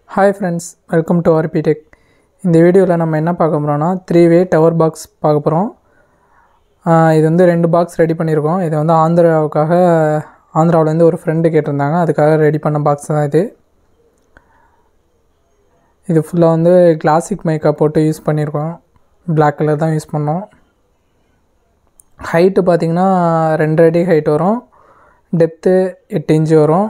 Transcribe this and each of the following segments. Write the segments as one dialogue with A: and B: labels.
A: hi friends welcome to RP tech இந்த வீடியோவில் நம்ம என்ன பார்க்க போகிறோம்னா த்ரீ வே டவர் பாக்ஸ் பார்க்க போகிறோம் இது வந்து ரெண்டு பாக்ஸ் ரெடி பண்ணியிருக்கோம் இது வந்து ஆந்திராவுக்காக ஆந்திராவிலேருந்து ஒரு ஃப்ரெண்டு கேட்டிருந்தாங்க அதுக்காக ரெடி பண்ண பாக்ஸ் தான் இது இது ஃபுல்லாக வந்து கிளாசிக் மேக்கப் போட்டு யூஸ் பண்ணியிருக்கோம் Black கலர் தான் யூஸ் பண்ணோம் ஹைட்டு பார்த்திங்கன்னா ரெண்டு அடி ஹைட் வரும் டெப்த்து எட்டு இன்ச்சு வரும்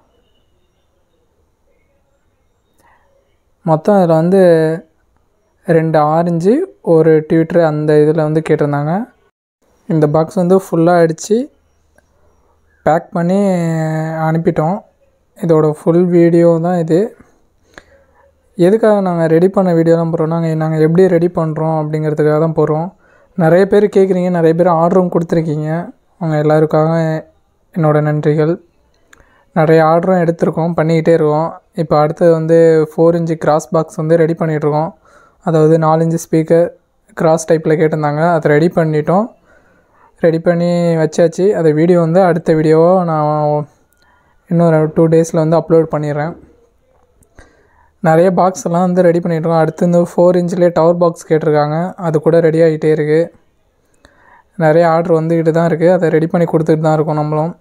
A: மொத்தம் இதில் வந்து ரெண்டு ஆரஞ்சு ஒரு ட்விட்டர் அந்த இதில் வந்து கேட்டிருந்தாங்க இந்த பாக்ஸ் வந்து ஃபுல்லாக அடித்து பேக் பண்ணி அனுப்பிட்டோம் இதோட ஃபுல் வீடியோ தான் இது எதுக்காக நாங்கள் ரெடி பண்ண வீடியோலாம் போடுறோம் நாங்கள் நாங்கள் எப்படி ரெடி பண்ணுறோம் அப்படிங்கிறதுக்காக தான் போடுறோம் நிறைய பேர் கேட்குறீங்க நிறைய பேர் ஆர்டரும் கொடுத்துருக்கீங்க அவங்க எல்லாருக்காக என்னோடய நன்றிகள் நிறைய ஆர்டரும் எடுத்திருக்கோம் பண்ணிக்கிட்டே இருக்கோம் இப்போ அடுத்தது வந்து ஃபோர் இன்ச்சு கிராஸ் பாக்ஸ் வந்து ரெடி பண்ணிகிட்ருக்கோம் அதாவது நாலு இன்ச்சு ஸ்பீக்கர் கிராஸ் டைப்பில் கேட்டிருந்தாங்க அதை ரெடி பண்ணிட்டோம் ரெடி பண்ணி வச்சாச்சு அதை வீடியோ வந்து அடுத்த வீடியோவை நான் இன்னொரு டூ டேஸில் வந்து அப்லோட் பண்ணிடுறேன் நிறைய பாக்ஸ் எல்லாம் வந்து ரெடி பண்ணிகிட்ருக்கோம் அடுத்து இந்த ஃபோர் இன்ச்லேயே டவர் பாக்ஸ் கேட்டிருக்காங்க அது கூட ரெடி ஆகிட்டே இருக்குது நிறைய ஆர்டர் வந்துக்கிட்டு தான் இருக்குது அதை ரெடி பண்ணி கொடுத்துட்டு தான் இருக்கோம் நம்மளும்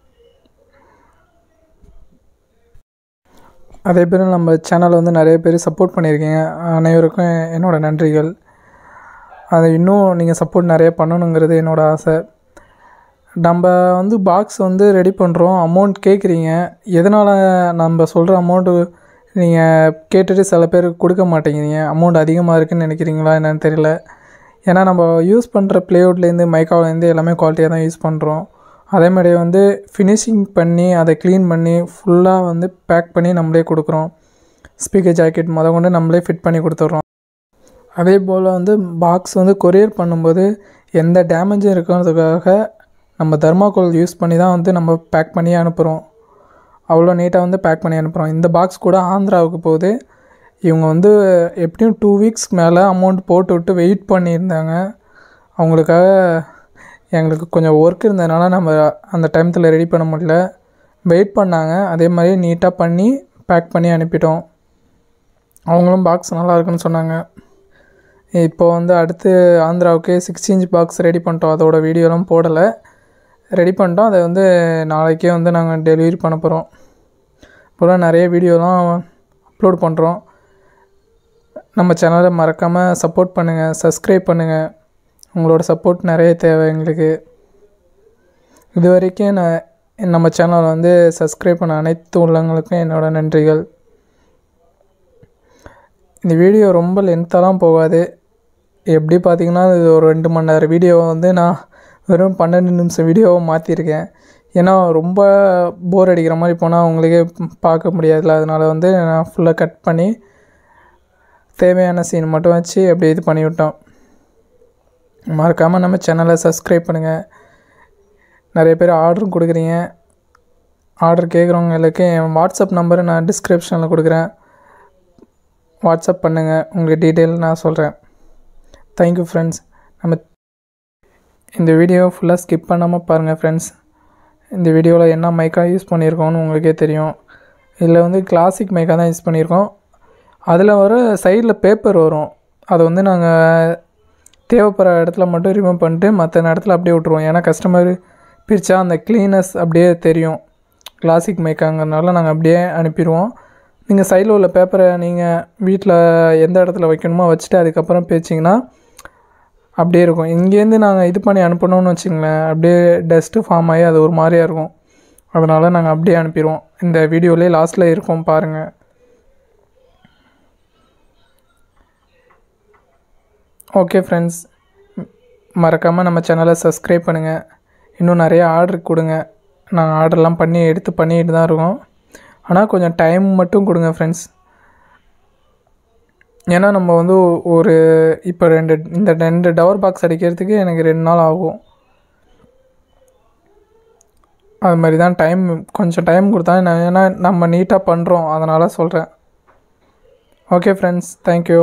A: அதே பேர் நம்ம சேனலை வந்து நிறைய பேர் சப்போர்ட் பண்ணியிருக்கீங்க அனைவருக்கும் என்னோடய நன்றிகள் அதை இன்னும் நீங்கள் சப்போர்ட் நிறைய பண்ணணுங்கிறது என்னோடய ஆசை நம்ம வந்து பாக்ஸ் வந்து ரெடி பண்ணுறோம் அமௌண்ட் கேட்குறீங்க எதனால் நம்ம சொல்கிற அமௌண்ட்டு நீங்கள் கேட்டுட்டு சில பேர் கொடுக்க மாட்டேங்கிறீங்க அமௌண்ட் அதிகமாக இருக்குதுன்னு நினைக்கிறீங்களா என்னன்னு தெரியல ஏன்னா நம்ம யூஸ் பண்ணுற ப்ளேவுட்லேருந்து மைக்காவிலேருந்து எல்லாமே குவாலிட்டியாக தான் யூஸ் பண்ணுறோம் அதே மாதிரி வந்து ஃபினிஷிங் பண்ணி அதை க்ளீன் பண்ணி ஃபுல்லாக வந்து பேக் பண்ணி நம்மளே கொடுக்குறோம் ஸ்பீக்கர் ஜாக்கெட் முத கொண்டு நம்மளே ஃபிட் பண்ணி கொடுத்துட்றோம் அதே போல் வந்து பாக்ஸ் வந்து கொரியர் பண்ணும்போது எந்த டேமேஜும் இருக்கிறதுக்காக நம்ம தர்மாக்கோல் யூஸ் பண்ணி தான் வந்து நம்ம பேக் பண்ணி அனுப்புகிறோம் அவ்வளோ நீட்டாக வந்து பேக் பண்ணி அனுப்புகிறோம் இந்த பாக்ஸ் கூட ஆந்திராவுக்கு போகுது இவங்க வந்து எப்படியும் டூ வீக்ஸ் மேலே அமௌண்ட் போட்டு விட்டு வெயிட் பண்ணியிருந்தாங்க அவங்களுக்காக எங்களுக்கு கொஞ்சம் ஒர்க் இருந்ததுனால நம்ம அந்த டைமத்தில் ரெடி பண்ண முடியல வெயிட் பண்ணாங்க அதே மாதிரி நீட்டாக பண்ணி பேக் பண்ணி அனுப்பிட்டோம் அவங்களும் பாக்ஸ் நல்லா இருக்குன்னு சொன்னாங்க இப்போ வந்து அடுத்து ஆந்திராவுக்கு சிக்ஸ் இன்ச் பாக்ஸ் ரெடி பண்ணிட்டோம் அதோட வீடியோலாம் போடலை ரெடி பண்ணிட்டோம் அதை வந்து நாளைக்கே வந்து நாங்கள் டெலிவரி பண்ண போகிறோம் இப்போலாம் நிறைய வீடியோலாம் அப்லோட் பண்ணுறோம் நம்ம சேனலை மறக்காமல் சப்போர்ட் பண்ணுங்கள் சப்ஸ்கிரைப் பண்ணுங்கள் உங்களோட சப்போர்ட் நிறைய தேவை எங்களுக்கு இது வரைக்கும் நான் நம்ம சேனலை வந்து சப்ஸ்கிரைப் பண்ண அனைத்து உள்ளவங்களுக்கும் என்னோடய நன்றிகள் இந்த வீடியோ ரொம்ப லென்த்தாலாம் போகாது எப்படி பார்த்தீங்கன்னா இது ஒரு ரெண்டு மணி நேரம் வீடியோவை வந்து நான் வெறும் பன்னெண்டு நிமிஷம் வீடியோவை மாற்றிருக்கேன் ஏன்னா ரொம்ப போர் அடிக்கிற மாதிரி போனால் அவங்களுக்கே பார்க்க முடியாதுல்ல அதனால் வந்து நான் ஃபுல்லாக கட் பண்ணி தேவையான சீன் மட்டும் வச்சு அப்படியே இது பண்ணி விட்டோம் மறக்காமல் நம்ம சேனலை சப்ஸ்கிரைப் பண்ணுங்கள் நிறைய பேர் ஆர்டரும் கொடுக்குறீங்க ஆர்டர் கேட்குறவங்களுக்கு என் வாட்ஸ்அப் நம்பரை நான் டிஸ்கிரிப்ஷனில் கொடுக்குறேன் வாட்ஸ்அப் பண்ணுங்கள் உங்களுக்கு டீட்டெயில் நான் சொல்கிறேன் தேங்க்யூ ஃப்ரெண்ட்ஸ் நம்ம இந்த வீடியோ ஃபுல்லாக ஸ்கிப் பண்ணாமல் பாருங்கள் ஃப்ரெண்ட்ஸ் இந்த வீடியோவில் என்ன மைக்காக யூஸ் பண்ணியிருக்கோம்னு உங்களுக்கே தெரியும் இதில் வந்து கிளாசிக் மைக்காக தான் யூஸ் பண்ணியிருக்கோம் அதில் வர சைடில் பேப்பர் வரும் அதை வந்து நாங்கள் தேவைப்படுற இடத்துல மட்டும் ரிமூவ் பண்ணிட்டு மற்ற இடத்துல அப்படியே விட்ருவோம் ஏன்னா கஸ்டமர் பிரித்தா அந்த க்ளீனஸ் அப்படியே தெரியும் கிளாசிக் மேக்காங்கிறதுனால நாங்கள் அப்படியே அனுப்பிடுவோம் நீங்கள் சைடில் உள்ள பேப்பரை நீங்கள் வீட்டில் எந்த இடத்துல வைக்கணுமோ வச்சுட்டு அதுக்கப்புறம் பேச்சிங்கன்னா அப்படியே இருக்கும் இங்கேருந்து நாங்கள் இது பண்ணி அனுப்பணும்னு வச்சுங்களேன் அப்படியே டஸ்ட்டு ஃபார்ம் ஆகி அது ஒரு மாதிரியாக இருக்கும் அதனால் நாங்கள் அப்படியே அனுப்பிடுவோம் இந்த வீடியோலேயே லாஸ்ட்டில் இருக்கும் பாருங்கள் ஓகே ஃப்ரெண்ட்ஸ் மறக்காமல் நம்ம சேனலை சப்ஸ்கிரைப் பண்ணுங்கள் இன்னும் நிறைய ஆர்டர் கொடுங்க நாங்கள் ஆர்டர்லாம் பண்ணி எடுத்து பண்ணிட்டு தான் இருக்கோம் ஆனால் கொஞ்சம் டைம் மட்டும் கொடுங்க ஃப்ரெண்ட்ஸ் ஏன்னா நம்ம வந்து ஒரு இப்போ ரெண்டு இந்த ரெண்டு டவர் பாக்ஸ் அடிக்கிறதுக்கு எனக்கு ரெண்டு நாள் ஆகும் அது மாதிரி தான் டைம் கொஞ்சம் டைம் கொடுத்தா நான் ஏன்னா நம்ம நீட்டாக பண்ணுறோம் அதனால் சொல்கிறேன் ஓகே ஃப்ரெண்ட்ஸ் தேங்க்யூ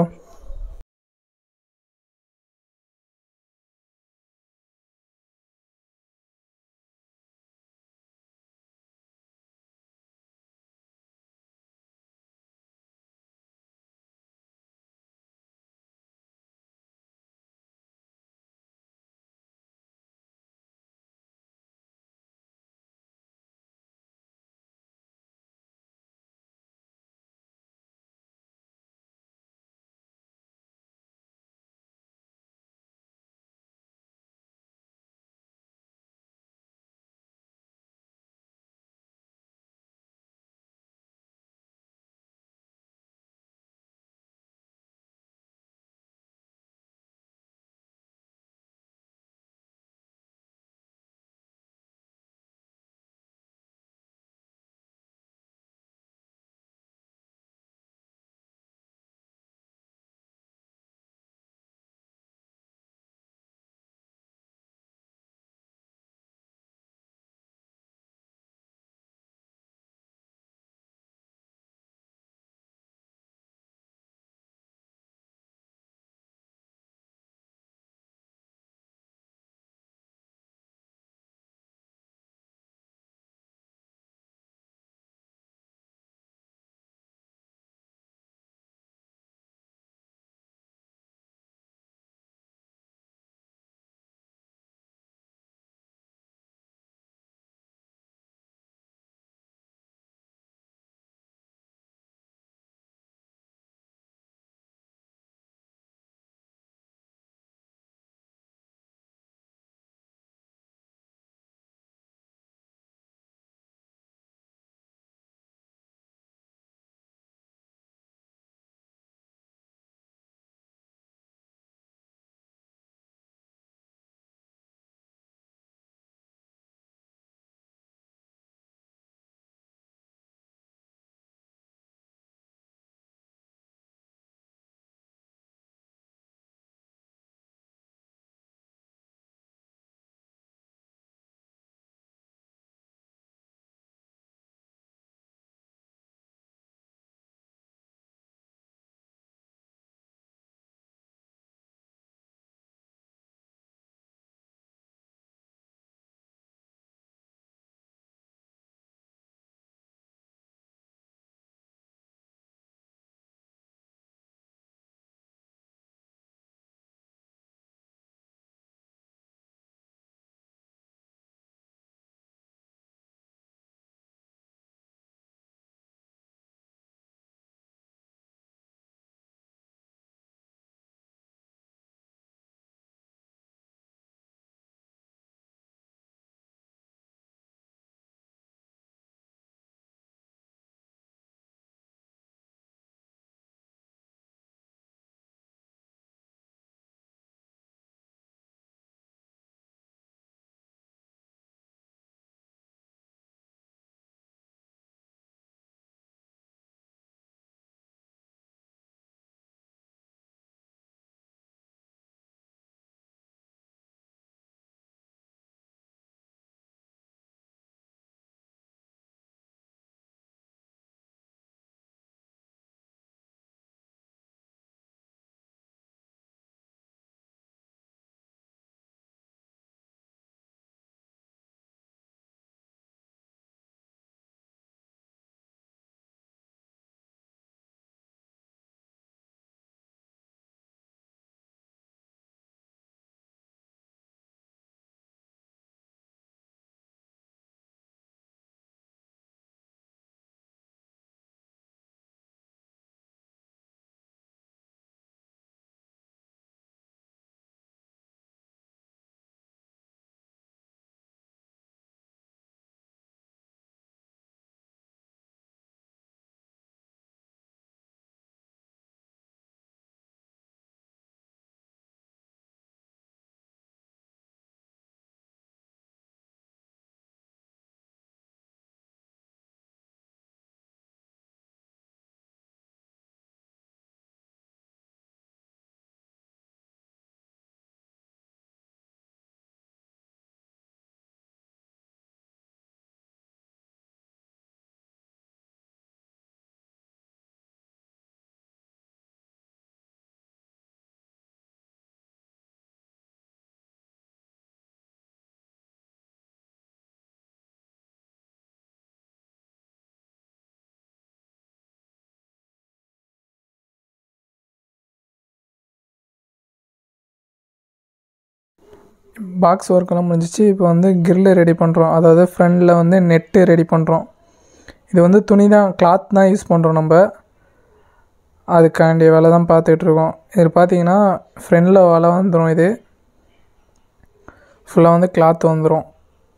A: பாக்ஸ் ஒர்க்கெல்லாம் முடிஞ்சிச்சு இப்போ வந்து கிரில் ரெடி பண்ணுறோம் அதாவது ஃப்ரண்டில் வந்து நெட்டு ரெடி பண்ணுறோம் இது வந்து துணி தான் கிளாத் தான் யூஸ் பண்ணுறோம் நம்ம அதுக்காண்டிய வேலை தான் பார்த்துட்ருக்கோம் இது பார்த்தீங்கன்னா ஃப்ரண்டில் வலை வந்துடும் இது ஃபுல்லாக வந்து கிளாத் வந்துடும்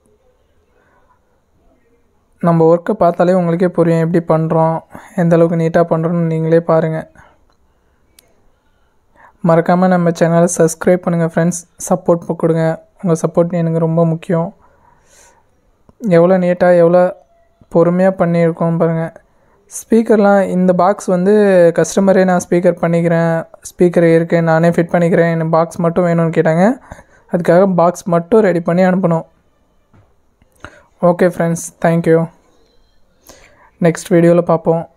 A: நம்ம ஒர்க்கை பார்த்தாலே உங்களுக்கே புரியும் எப்படி பண்ணுறோம் எந்த அளவுக்கு நீட்டாக பண்ணுறோன்னு நீங்களே பாருங்கள் மறக்காமல் நம்ம சேனலை சப்ஸ்கிரைப் பண்ணுங்கள் ஃப்ரெண்ட்ஸ் சப்போர்ட் கொடுங்க உங்கள் சப்போர்ட் எனக்கு ரொம்ப முக்கியம் எவ்வளோ நீட்டாக எவ்வளோ பொறுமையாக பண்ணியிருக்கோம் பாருங்கள் ஸ்பீக்கர்லாம் இந்த பாக்ஸ் வந்து கஸ்டமரே நான் ஸ்பீக்கர் பண்ணிக்கிறேன் ஸ்பீக்கர் இருக்குது நானே ஃபிட் பண்ணிக்கிறேன் எனக்கு பாக்ஸ் மட்டும் வேணும்னு கேட்டாங்க அதுக்காக பாக்ஸ் மட்டும் ரெடி பண்ணி அனுப்பணும் ஓகே ஃப்ரெண்ட்ஸ் தேங்க்யூ நெக்ஸ்ட் வீடியோவில் பார்ப்போம்